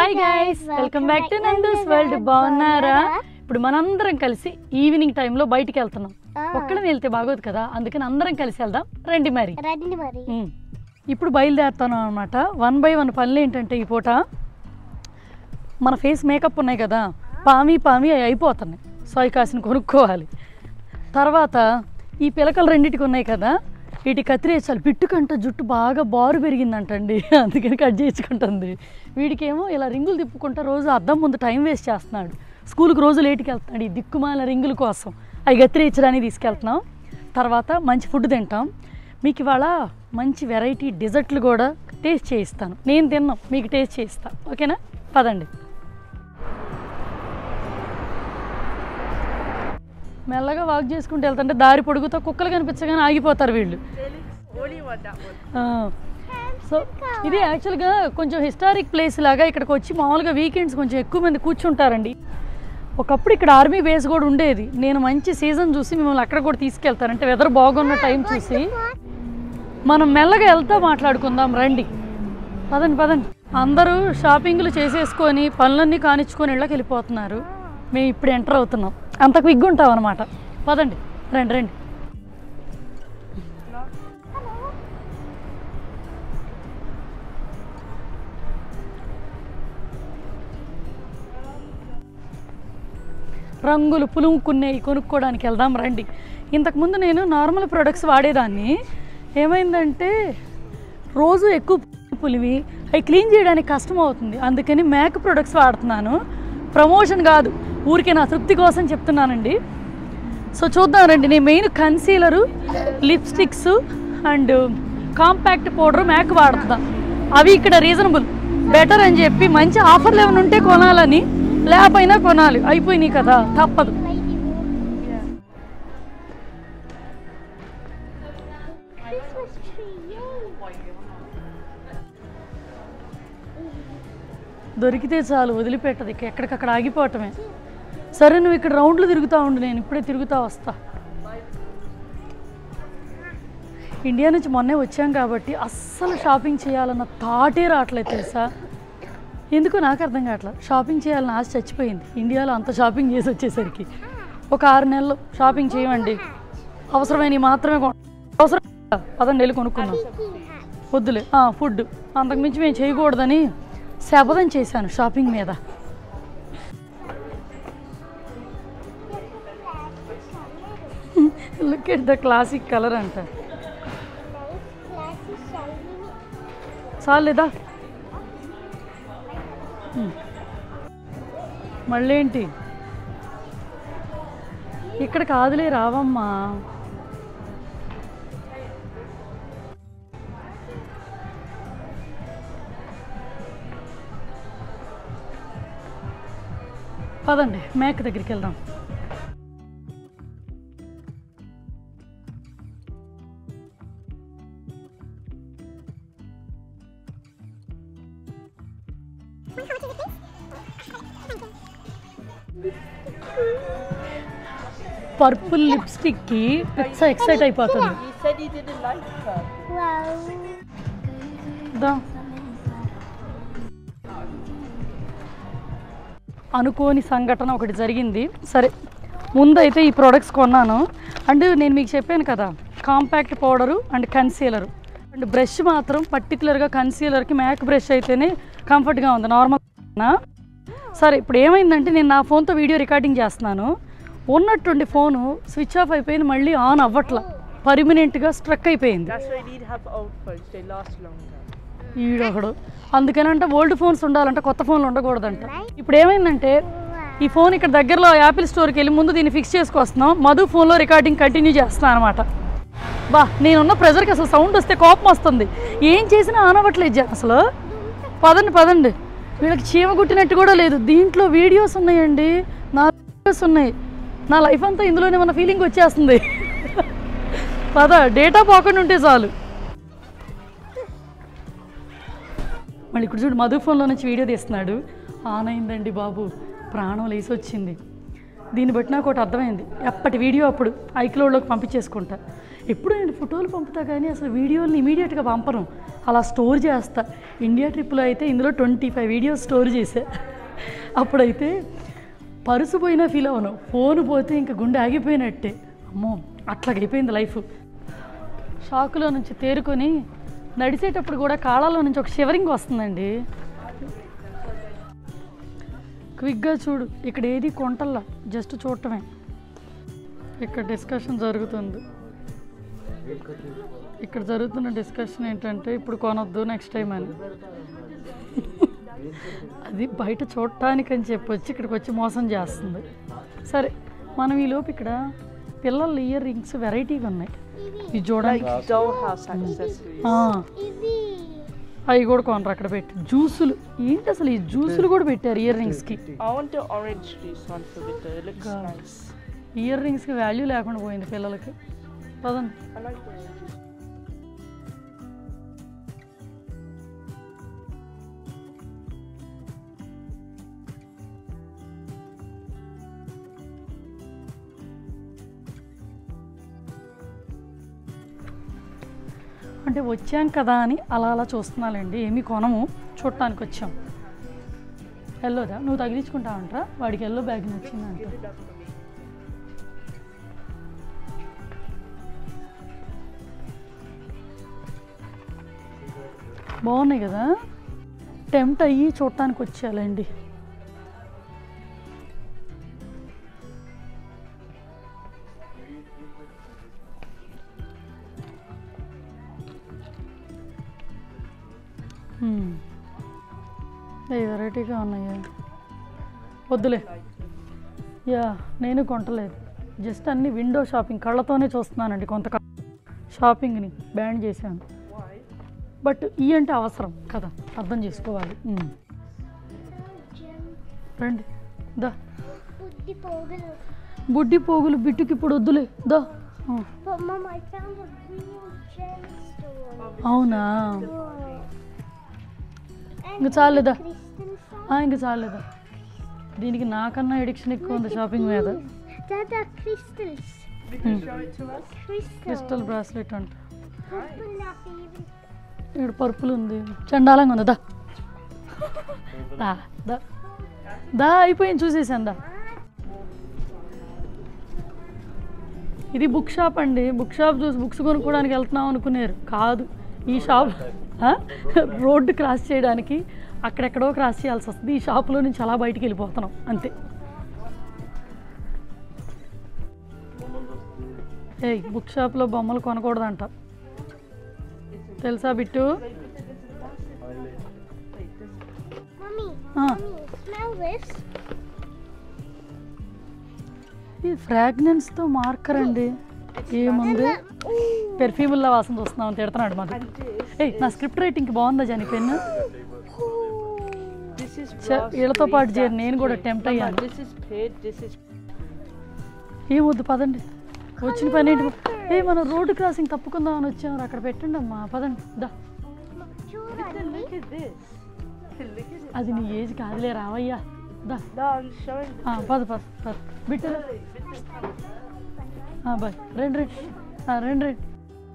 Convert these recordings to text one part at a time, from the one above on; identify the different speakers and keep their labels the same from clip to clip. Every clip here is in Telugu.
Speaker 1: Hi guys welcome back to Nandu's world బాగున్నారా ఇప్పుడు మనందరం కలిసి ఈవినింగ్ టైంలో బయటికి వెళ్తున్నాం ఒక్కడని వెళ్తే బాగోదు కదా అందుకని అందరం కలిసి వెళ్దాం రండి మరి
Speaker 2: రండి మరి
Speaker 1: ఉమ్. ఇప్పుడు బయలుదేరుతాను అనమాట వన్ బై వన్ పనులు ఏంటంటే ఈ పూట మన ఫేస్ మేకప్ ఉన్నాయి కదా పామి పామి అవి అయిపోతున్నాయి సో అవి కాసిన కొనుక్కోవాలి తర్వాత ఈ పిలకలు రెండింటికి ఉన్నాయి కదా వీటి కత్తిరేసాలి పిట్టుకంట జుట్టు బాగా బారు పెరిగిందంటండి అందుకని కట్ చేయించుకుంటుంది వీడికేమో ఇలా రింగులు తిప్పుకుంటా రోజు అద్దం ముందు టైం వేస్ట్ చేస్తున్నాడు స్కూల్కి రోజు లేట్కి వెళ్తున్నాడు ఈ దిక్కుమాల రింగుల కోసం అవి కత్తిరించడానికి తీసుకెళ్తున్నాం తర్వాత మంచి ఫుడ్ తింటాం మీకు ఇవాళ మంచి వెరైటీ డిజర్ట్లు కూడా టేస్ట్ చేయిస్తాను నేను తిన్నాం మీకు టేస్ట్ చేయిస్తాను ఓకేనా పదండి మెల్లగా వాక్ చేసుకుంటూ వెళ్తుంటే దారి పొడుగుతో కుక్కలు కనిపించగానే ఆగిపోతారు వీళ్ళు ఆ. సో ఇది యాక్చువల్గా కొంచెం హిస్టారిక్ ప్లేస్ లాగా ఇక్కడికి వచ్చి మామూలుగా వీకెండ్స్ కొంచెం ఎక్కువ మంది కూర్చుంటారండి ఒకప్పుడు ఇక్కడ ఆర్మీ బేస్ కూడా ఉండేది నేను మంచి సీజన్ చూసి మిమ్మల్ని అక్కడ కూడా తీసుకెళ్తాను అంటే వెదర్ బాగున్న టైం చూసి మనం మెల్లగా వెళ్తా మాట్లాడుకుందాం రండి పదండి పదండి అందరూ షాపింగ్లు చేసేసుకొని పనులన్నీ కానిచ్చుకొని ఇళ్ళకి వెళ్ళిపోతున్నారు మేము ఇప్పుడు ఎంటర్ అవుతున్నాం అంత క్విగ్గా ఉంటాం అనమాట పదండి రండి రండి రంగులు పులుముకునేవి కొనుక్కోవడానికి వెళ్దాం రండి ఇంతకుముందు నేను నార్మల్ ప్రొడక్ట్స్ వాడేదాన్ని ఏమైందంటే రోజు ఎక్కువ పులివి అవి క్లీన్ చేయడానికి కష్టం అవుతుంది అందుకని మ్యాక్ ప్రొడక్ట్స్ వాడుతున్నాను ప్రమోషన్ కాదు ఊరికే నా తృప్తి కోసం చెప్తున్నానండి సో చూద్దాం రండి నేను main concealer lipsticks and compact powder MAC వాడుతున్నా అవి ఇక్కడ రీజనబుల్ బెటర్ అని చెప్పి మంచి ఆఫర్లు ఏమైనా ఉంటే కొనాలని లేకపోయినా కొనాలి అయిపోయినాయి కదా తప్పదు
Speaker 2: క్రిస్మస్ ట్రీ
Speaker 1: దొరికితే చాలు వదిలిపెట్టదు ఇక ఎక్కడికక్కడ ఆగిపోవటమే సరే నువ్వు ఇక్కడ రౌండ్లు తిరుగుతూ ఉండు నేను ఇప్పుడే తిరుగుతా వస్తా ఇండియా నుంచి మొన్నే వచ్చాం కాబట్టి అస్సలు షాపింగ్ చేయాలన్న థాటే రావట్లేదు తెలుసా ఎందుకో నాకు అర్థం కావట్లేదు షాపింగ్ చేయాలని ఆశ చచ్చిపోయింది ఇండియాలో అంత షాపింగ్ చేసి వచ్చేసరికి ఒక ఆరు నెలలు షాపింగ్ చేయమండి అవసరమైనవి మాత్రమే కొన అవసరం పదండి వెళ్ళి కొనుక్కుందాం వద్దులే ఆ, ఫుడ్ అంతకుమించి మేము చేయకూడదని శపథం చేశాను షాపింగ్ మీద look at the classic colour అంట చాలేదా మళ్ళీ ఏంటి ఇక్కడ కాదులే రావమ్మా పదండి మేక దగ్గరికి వెళ్దాం పర్పుల్ లిప్స్టిక్కి పిచ్చ ఎక్సైట్ అయిపోతుంది
Speaker 3: You said you didn't like her.
Speaker 1: దా అనుకోని సంఘటన ఒకటి జరిగింది సరే ముందైతే ఈ ప్రోడక్ట్స్ కొన్నాను అండ్ నేను మీకు చెప్పాను కదా compact powder and concealer and brush మాత్రం పర్టికులర్గా కన్సీలర్కి మ్యాక్ బ్రష్ అయితేనే కంఫర్ట్గా ఉంది నార్మల్ సరే ఇప్పుడు ఏమైందంటే నేను నా ఫోన్తో వీడియో రికార్డింగ్ చేస్తున్నాను ఉన్నట్టుండి ఫోను స్విచ్ ఆఫ్ అయిపోయింది మళ్ళీ ఆన్ అవ్వట్ల పర్మనెంట్గా స్ట్రక్ అయిపోయింది
Speaker 3: That's why you need to have old phones. They last longer.
Speaker 1: ఈడొకడు అందుకనంటే ఓల్డ్ ఫోన్స్ ఉండాలంటే కొత్త ఫోన్లు ఉండకూడదంట ఇప్పుడు ఏమైందంటే ఈ ఫోన్ ఇక్కడ దగ్గరలో యాపిల్ స్టోర్కి వెళ్ళి ముందు దీన్ని ఫిక్స్ చేసుకొస్తున్నాం మధు ఫోన్లో రికార్డింగ్ కంటిన్యూ చేస్తున్నాను అనమాట బా నేనున్న ప్రెజర్కి అసలు సౌండ్ వస్తే కోపం వస్తుంది ఏం చేసినా ఆనవట్లేదు జ- అసలు పదండి పదండి వీళ్ళకి చీమ కుట్టినట్టు కూడా లేదు దీంట్లో వీడియోస్ ఉన్నాయండి నా వీడియోస్ ఉన్నాయి నా లైఫ్ అంతా ఇందులోనే మన ఫీలింగ్ వచ్చేస్తుంది పద డేటా పోకుండా ఉంటే చాలు మళ్ళీ ఇక్కడ చూడు మధు ఫోన్లో నుంచి వీడియో తీస్తున్నాడు ఆన్ అయిందండి బాబు ప్రాణం లేసి వచ్చింది దీన్ని బట్టి నాకు ఒకటి అర్థమైంది ఎప్పటి వీడియో అప్పుడు ఐక్లోడ్లోకి పంపించేసుకుంటా ఎప్పుడు నేను ఫోటోలు పంపుతా కానీ అసలు వీడియోని ఇమీడియట్గా పంపను అలా స్టోర్ చేస్తా ఇండియా ట్రిప్లో అయితే ఇందులో ట్వంటీ ఫైవ్ వీడియోస్ స్టోర్ చేసా అప్పుడైతే పరుసు పోయినా ఫీల్ అవ్వను ఫోన్ పోతే ఇంకా గుండె ఆగిపోయినట్టే అమ్మో అట్లాగైపోయింది లైఫ్ షాకులో నుంచి తేరుకొని నడిచేటప్పుడు కూడా కాళ్ళలో నుంచి ఒక షివరింగ్ వస్తుందండి క్విక్గా చూడు ఇక్కడ ఏది కొంటల్లా జస్ట్ చూడటమే ఇక్కడ డిస్కషన్ జరుగుతుంది ఇక్కడ జరుగుతున్న డిస్కషన్ ఏంటంటే ఇప్పుడు కొనొద్దు నెక్స్ట్ టైం అని అది బయట చూడటానికి అని చెప్పి వచ్చి ఇక్కడికి వచ్చి మోసం చేస్తుంది సరే మనం ఈ లోపు ఇక్కడ పిల్లల ఇయర్ రింగ్స్ వెరైటీగా ఉన్నాయి ఇవి చూడండి
Speaker 3: Like dollhouse accessories.
Speaker 1: ఆ,
Speaker 2: ఇది
Speaker 1: అవి కూడా కొనరు అక్కడ పెట్టి జ్యూసులు ఏంటి అసలు ఈ జ్యూసులు కూడా పెట్టారు ఇయర్ రింగ్స్కి
Speaker 3: I want the orange juice one for Vita. It looks
Speaker 1: God.
Speaker 3: nice.
Speaker 1: Ear రింగ్స్కి వాల్యూ లేకుండా పోయింది పిల్లలకి పదండి
Speaker 3: I like the orange juice.
Speaker 1: అంటే వచ్చాం కదా అని అలా అలా చూస్తున్నాలండి ఏమీ కొనము చూడటానికి వచ్చాం ఎల్లోదా నువ్వు తగిలించుకుంటావంట వాడికి ఎల్లో బ్యాగ్ నచ్చిందంట
Speaker 3: Give it up for me.
Speaker 1: బాగున్నాయి కదా టెంప్ట్ అయ్యి చూడటానికి వచ్చేయాలండి హ్మ్. ఏ వెరైటీగా ఉన్నాయా వద్దులే యా నేను కొంటలేదు జస్ట్ అన్ని విండో షాపింగ్ కళ్ళతోనే చూస్తున్నానండి కొంత షాపింగ్ని బ్యాన్ చేశాను
Speaker 3: Why?
Speaker 1: బట్ ఈ అంటే అవసరం కదా అర్థం చేసుకోవాలి ఉమ్. రండి దా
Speaker 2: బుద్ధి పోగలు
Speaker 1: బుడ్డి పోగులు బిట్టుకి ఇప్పుడు వద్దులే దా ఆ,
Speaker 2: But mom, I found a real gemstone.
Speaker 1: అవునా
Speaker 2: And
Speaker 1: ఇంక చాలేదా
Speaker 2: crystal song.
Speaker 1: ఆ, ఇంక చాలేదా దీనికి నాకన్నా ఎడిక్షన్ ఎక్కువ ఉంది షాపింగ్ మీద
Speaker 2: Dad, are crystals.
Speaker 3: You can show it to us.
Speaker 2: Crystal.
Speaker 1: Crystal bracelet అంట
Speaker 2: Purple, not even.
Speaker 1: ఇక్కడ పర్పుల్ ఉంది చండాలంగా ఉంది దా దా దా దా అయిపోయింది చూసేసాను దా ఇది బుక్ షాప్ అండి బుక్ షాప్ చూసి బుక్స్ కొనుక్కోవడానికి వెళ్తున్నాం అనుకున్నారు కాదు ఈ షాప్ ఆ? రోడ్డు క్రాస్ చేయడానికి అక్కడెక్కడో క్రాస్ చేయాల్సి వస్తుంది ఈ షాప్లో నుంచి అలా బయటికి వెళ్ళిపోతున్నాం అంతే ఏయ్ బుక్ షాప్లో బొమ్మలు కొనకూడదంట తెలుసా బిట్టు
Speaker 2: Mommy,
Speaker 1: ఆ,
Speaker 2: mommy, smell this.
Speaker 1: ఇది ఫ్రాగ్నెన్స్తో మార్కర్ అండి ఏముంది పెర్ఫ్యూముల్లా వాసన చూస్తున్నాం తిడుతున్నాడు మాకు
Speaker 3: And this,
Speaker 1: ఏయ్ నా స్క్రిప్ట్ రైటింగ్కి బాగుందా జాని పెన్ను
Speaker 3: this is
Speaker 1: చ- వీళ్ళతో పాటు
Speaker 3: raspberry,
Speaker 1: చేరి నేను కూడా
Speaker 3: that's
Speaker 1: tempt
Speaker 3: great.
Speaker 1: అయ్యాను.
Speaker 3: Mama, This is paid. This is.
Speaker 1: ఏమొద్దు పదండి వచ్చిన పని ఏంటి ఏ మనం రోడ్డు క్రాసింగ్ తప్పుకుందాం అని వచ్చాము అక్కడ పెట్టండి అమ్మా పదండి దా
Speaker 2: చూడండి
Speaker 3: Look at this. Look at it.
Speaker 1: అది నీ ఏజ్ కాదులే రావయ్యా దా
Speaker 3: No, I'm showing.
Speaker 1: ఆ, పద పద పద బిట్టు బాయ్ రండి రండి ఆ, రండి రండి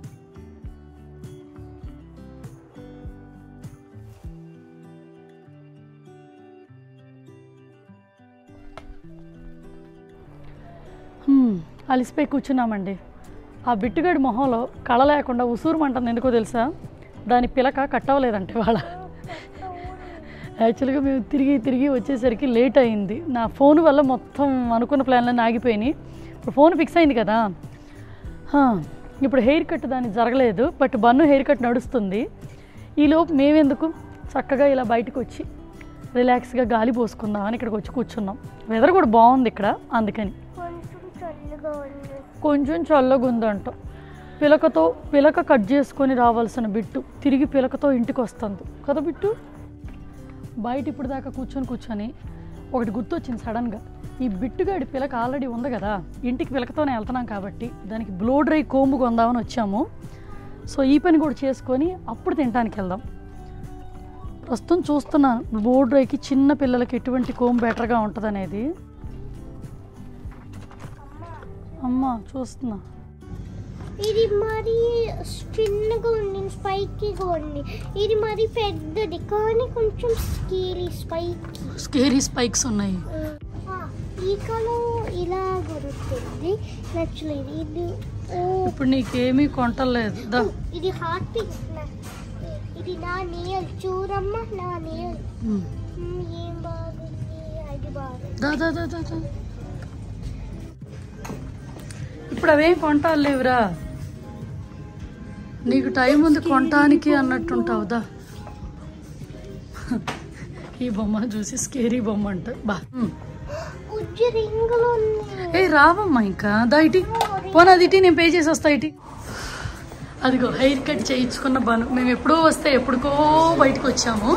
Speaker 1: హ్మ్, అలిసిపోయి కూర్చున్నామండి ఆ బిట్టుగడి మొహంలో కళ లేకుండా ఉసూరుమంటుంది ఎందుకో తెలుసా దాని పిలక కట్టవలేదంటే వాళ్ళ యాక్చువల్గా మేము తిరిగి తిరిగి వచ్చేసరికి లేట్ అయింది నా ఫోన్ వల్ల మొత్తం అనుకున్న ప్లాన్లన్నీ ఆగిపోయినాయి ఇప్పుడు ఫోన్ ఫిక్స్ అయింది కదా హా, ఇప్పుడు హెయిర్ కట్ దానికి జరగలేదు బట్ బన్ను హెయిర్ కట్ నడుస్తుంది ఈలోపు మేమెందుకు చక్కగా ఇలా బయటకు వచ్చి రిలాక్స్గా గాలి పోసుకుందామని ఇక్కడికి వచ్చి కూర్చున్నాం వెదర్ కూడా బాగుంది ఇక్కడ అందుకని
Speaker 2: కొంచెం చల్లగా ఉంది
Speaker 1: కొంచెం చల్లగా ఉందంట పిలకతో పిలక కట్ చేసుకొని రావాల్సిన బిట్టు తిరిగి పిలకతో ఇంటికి వస్తుంది కదా బిట్టు బయట ఇప్పుడు దాకా కూర్చొని కూర్చొని ఒకటి గుర్తొచ్చింది సడన్గా ఈ బిట్టుగాడి పిలక ఆల్రెడీ ఉంది కదా ఇంటికి పిలకతోనే వెళ్తున్నాం కాబట్టి దానికి బ్లో డ్రై కోంబు కొందామని వచ్చాము సో ఈ పని కూడా చేసుకొని అప్పుడు తినడానికి వెళ్దాం ప్రస్తుతం చూస్తున్నాను బ్లో డ్రైకి చిన్న పిల్లలకి ఎటువంటి కోంబు బెటర్గా ఉంటుంది అనేది అమ్మ చూస్తున్నా
Speaker 2: ఇది మరి చిన్నగా ఉంది స్పైకీగా ఉంది ఇది మరి పెద్దది కానీ కొంచెం స్కేరీ స్పైకీ
Speaker 1: స్కేరీ స్పైక్స్ ఉన్నాయి
Speaker 2: ఈ కలర్ ఇలా దొరుకుతుంది నచ్చలేదు ఇది ఓ
Speaker 1: ఇప్పుడు నీకేమీ కొంటలేదు దా
Speaker 2: ఇది హాట్ పింక్ ఇది నా నేల్ చూడమ్మా నా నేల్
Speaker 1: ఉమ్.
Speaker 2: ఏం బాగుంది అది బాగుంది
Speaker 1: దా దా దా దా దా. ఇప్పుడు అవేం కొంటాలు లేవురా నీకు టైం ఉంది కొనటానికి అన్నట్టుంటావు దా ఈ బొమ్మ చూసి స్కేరీ బొమ్మ అంట బా ఉమ్.
Speaker 2: ఉజ్జి రింగులు ఉన్నాయి
Speaker 1: ఏ రావమ్మా ఇంకా దా ఇటీ పోనీ అది ఇటీ నేను పే చేసి వస్తా ఇటీ అదిగో హెయిర్ కట్ చేయించుకున్న బను మేము ఎప్పుడో వస్తే ఎప్పుడుకో బయటకు వచ్చాము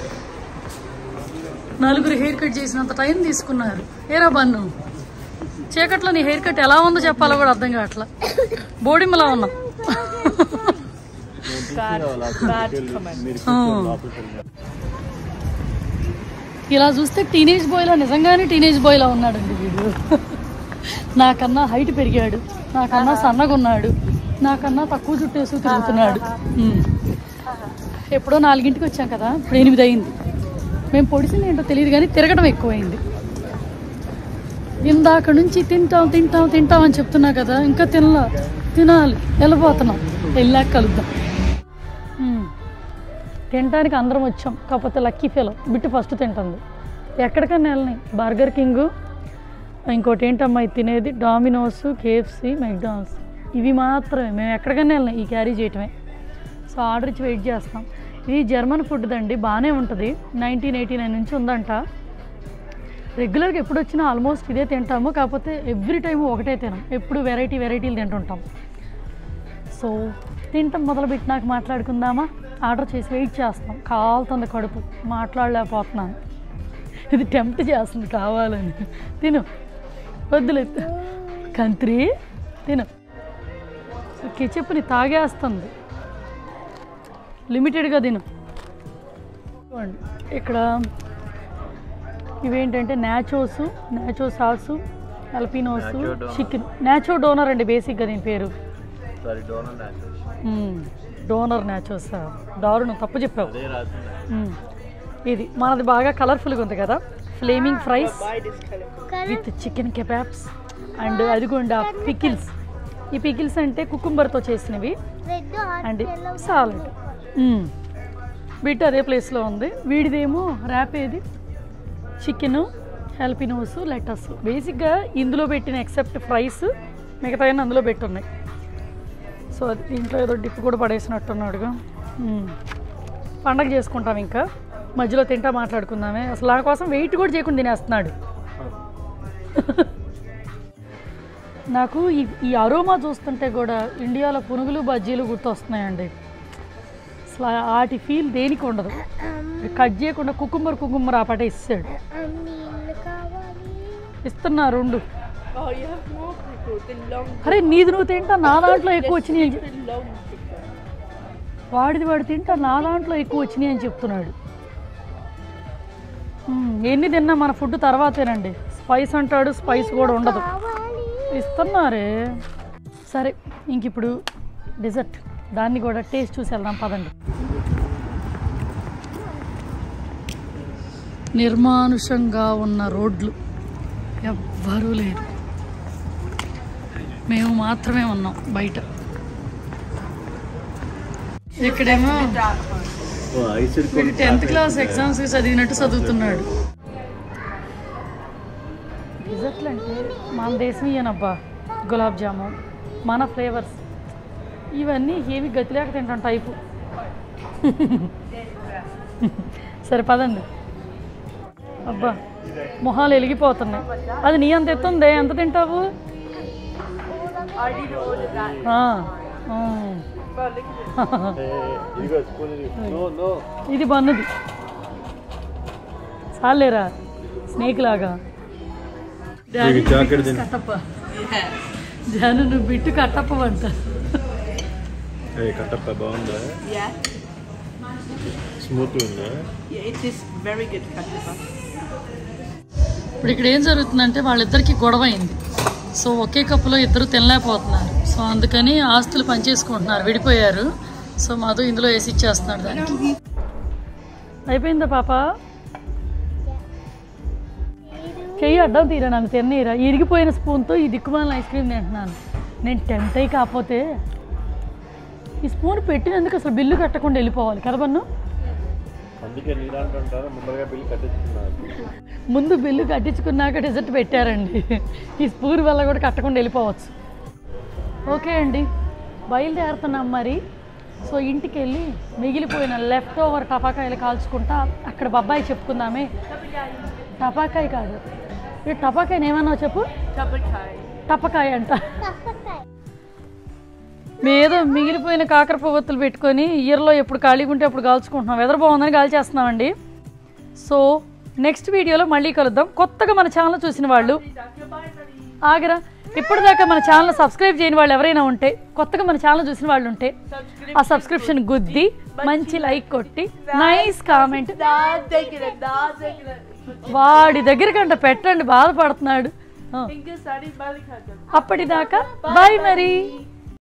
Speaker 1: నలుగురు హెయిర్ కట్ చేసినంత టైం తీసుకున్నారు ఏరా బన్ను చీకట్లో నీ హెయిర్ కట్ ఎలా ఉందో చెప్పాలో కూడా అర్థం కావట్లా బోడిమలా ఉన్నాం
Speaker 3: Bad, bad comment.
Speaker 1: ఆ. ఇలా చూస్తే టీనేజ్ బాయ్లా నిజంగానే టీనేజ్ బాయ్లా ఉన్నాడండి వీడు నాకన్నా హైట్ పెరిగాడు నాకన్నా సన్నగా ఉన్నాడు నాకన్నా తక్కువ చుట్టేసి తిరుగుతున్నాడు ఉమ్. ఎప్పుడో నాలుగింటికి వచ్చాం కదా ఇప్పుడు ఎనిమిది అయింది మేము పొడిసింది ఏంటో తెలియదు కానీ తిరగడం ఎక్కువైంది ఇందాక నుంచి తింటాం తింటాం తింటాం అని చెప్తున్నా కదా ఇంకా తినలా తినాలి వెళ్ళిపోతున్నాం వెళ్ళాక కలుద్దాం ఉమ్. తినడానికి అందరం వచ్చాం కాకపోతే లక్కీ ఫెలో బిట్టు ఫస్ట్ తింటుంది ఎక్కడికన్నా వెళ్ళని బర్గర్ కింగ్ ఇంకోటి ఏంటమ్మా ఇది తినేది డామినోస్ కేఎఫ్సి మెక్డానల్డ్స్ ఇవి మాత్రమే మేము ఎక్కడికన్నా వెళ్ళినాం ఈ క్యారీ చేయటమే సో ఆర్డర్ ఇచ్చి వెయిట్ చేస్తాం ఇది జర్మన్ ఫుడ్ దండి బాగానే ఉంటుంది నైన్టీన్ ఎయిటీ నైన్ నుంచి ఉందంట రెగ్యులర్గా ఎప్పుడు వచ్చినా ఆల్మోస్ట్ ఇదే తింటాము కాకపోతే ఎవ్రీ టైం ఒకటే తినం ఎప్పుడు వెరైటీ వెరైటీలు తింటుంటాం సో తింటాం మొదలుపెట్టినాక మాట్లాడుకుందామా ఆర్డర్ చేసి వెయిట్ చేస్తాం కాలుతుంది కడుపు మాట్లాడలేకపోతున్నాను ఇది టెంప్ట్ చేస్తుంది కావాలని తిను వద్దులేదు కంత్రి తిను కెచప్ని తాగేస్తుంది లిమిటెడ్గా తిను చూడండి ఇక్కడ ఇవేంటంటే nachos nacho sauce jalapenos
Speaker 4: Nacho doner.
Speaker 1: Chicken nacho doner అండి బేసిక్గా దీని పేరు
Speaker 4: సారీ డోనల్ డాన్సెస్
Speaker 1: మ్మ్. డోనర్ నాచోస్ దారుణం తప్పు చెప్పావు
Speaker 4: అదే రాసింది
Speaker 1: మ్మ్. ఇది మనది బాగా కలర్ఫుల్గా ఉంది కదా flaming fries
Speaker 3: Buy this colour.
Speaker 2: Colour
Speaker 1: with chicken kebabs and అదిగోండి ఆ పికిల్స్ ఈ పికిల్స్ అంటే కుకుంబర్తో చేసినవి
Speaker 2: red
Speaker 1: and
Speaker 2: hot
Speaker 1: salad bit అదే ప్లేస్లో ఉంది వీడిదేమో ర్యాప్ ఏది చికెను హెల్పినోస్ లెటస్ బేసిక్గా ఇందులో పెట్టిన ఎక్సెప్ట్ ఫ్రైస్ మిగతా అందులో పెట్టున్నాయి సో అది దీంట్లో ఏదో డిప్ కూడా పడేసినట్టున్నాడుగా మ్మ్. పండగ చేసుకుంటాం ఇంకా మధ్యలో తింటా మాట్లాడుకుందామే అసలు నా కోసం వెయిట్ కూడా చేయకుండా తినేస్తున్నాడు నాకు ఈ ఈ అరోమా చూస్తుంటే కూడా ఇండియాలో పునుగులు బజ్జీలు గుర్తొస్తున్నాయండి అసలు ఆ- వాటి ఫీల్ దేనికి ఉండదు కట్ చేయకుండా కుకుంబర్ కుకుంబర్ ఆ పాట ఇస్తాడు
Speaker 2: నీళ్ళు కావాలి
Speaker 1: ఇస్తున్నా రెండు
Speaker 3: Oh, you have more people. The long,
Speaker 1: అరే నీది నువ్వు తింటా నా దాంట్లో ఎక్కువ వచ్చినాయి అని చెప్-
Speaker 3: the long people.
Speaker 1: వాడిది వాడు తింటా నా దాంట్లో ఎక్కువ వచ్చినాయి అని చెప్తున్నాడు మ్మ్, ఎన్ని తిన్నా మన ఫుడ్ తర్వాతేనండి స్పైస్ అంటాడు స్పైస్ కూడా ఉండదు
Speaker 2: కావాలి
Speaker 1: ఇస్తున్నారే సరే ఇంక ఇప్పుడు డిజర్ట్ దాన్ని కూడా టేస్ట్ చూసి వెళ్దాం పదండి నిర్మానుషంగా ఉన్న రోడ్లు ఎవ్వరూ లేరు మేము మాత్రమే ఉన్నాం బయట ఇక్కడేమో
Speaker 4: ఓ ఐస్
Speaker 1: వీడు టెన్త్ క్లాస్ ఎగ్జామ్స్ చదివినట్టు చదువుతున్నాడు డిజర్ట్లు అంటే మన దేశం ఇయ్యనబ్బా గులాబ్ జామున్ మన ఫ్లేవర్స్ ఇవన్నీ ఏమి గతి లేక తింటాం టైపు సరే పదండి అబ్బా మొహాలు వెలిగిపోతున్నాయి అది నీ అంత ఎత్తుంది ఎంత తింటావు
Speaker 3: I need to order that.
Speaker 1: ఆ, ఆ.
Speaker 3: Well, look at this.
Speaker 4: ఇదిగో స్కూల్ నో నో
Speaker 1: ఇది బన్నుది చాలేరా స్నేక్ లాగా డాడీ
Speaker 4: జాకెట్
Speaker 1: బిట్టు కట్టప్ప జాను నువ్వు బిట్టు కట్టప్పవంట
Speaker 4: ఏ కట్టప్ప బాగుందా
Speaker 3: Yeah.
Speaker 4: స్మూత్ ఉందా
Speaker 3: Yeah, it is very good customer.
Speaker 1: ఇప్పుడు ఇక్కడ ఏం జరుగుతుందంటే వాళ్ళిద్దరికి గొడవ అయింది సో ఒకే కప్పులో ఇద్దరు తినలేకపోతున్నారు సో అందుకని ఆస్తులు పనిచేసుకుంటున్నారు విడిపోయారు సో మధు ఇందులో వేసి ఇచ్చేస్తున్నాడు దానికి అయిపోయిందా పాప చెయ్యి అడ్డం తీరా నన్ను తిన్నీరా ఇరిగిపోయిన స్పూన్తో ఈ దిక్కుమాలిన ఐస్ క్రీమ్ తింటున్నాను నేను టెంప్ట్ అయి కాకపోతే ఈ స్పూన్ పెట్టినందుకు అసలు బిల్లు కట్టకుండా వెళ్ళిపోవాలి కదా బన్ను
Speaker 4: అందుకే నీలాంటుంటారు ముందరగా బిల్లు కట్టించుకున్నారు
Speaker 1: ముందు బిల్లు కట్టించుకున్నాక డెజర్ట్ పెట్టారండి ఈ స్పూన్ వల్ల కూడా కట్టకుండా వెళ్ళిపోవచ్చు ఓకే అండి బయలుదేరుతున్నాం మరి సో ఇంటికి వెళ్ళి మిగిలిపోయిన లెఫ్ట్ ఓవర్ టపాకాయలు కాల్చుకుంటా అక్కడ బబ్బాయి చెప్పుకుందామే టపాకాయ కాదు ఈ టపాకాయని ఏమన్నావు చెప్పు
Speaker 3: Tabakai.
Speaker 1: టపకాయ అంట
Speaker 2: తప్పకాయ
Speaker 1: ఏదో మిగిలిపోయిన కాకర పువ్వొత్తులు పెట్టుకొని ఇయర్లో ఎప్పుడు ఖాళీగా ఉంటే అప్పుడు కాల్చుకుంటున్నాం వెదర్ బాగుందని కాల్ చేస్తున్నామండి సో నెక్స్ట్ వీడియోలో మళ్ళీ కలుద్దాం కొత్తగా మన ఛానల్ చూసిన వాళ్ళు ఆగరా ఇప్పటిదాకా మన ఛానల్ సబ్స్క్రైబ్ చేయని వాళ్ళు ఎవరైనా ఉంటే కొత్తగా మన ఛానల్ చూసిన వాళ్ళు ఉంటే ఆ సబ్స్క్రిప్షన్ గుద్ది మంచి లైక్ కొట్టి nice comment
Speaker 3: Da, take it, da, take it.
Speaker 1: వాడి దగ్గరకంట పెట్టండి బాధపడుతున్నాడు ఆ,
Speaker 3: Finger study, balik hajam.
Speaker 1: అప్పటిదాకా బాయ్ మరి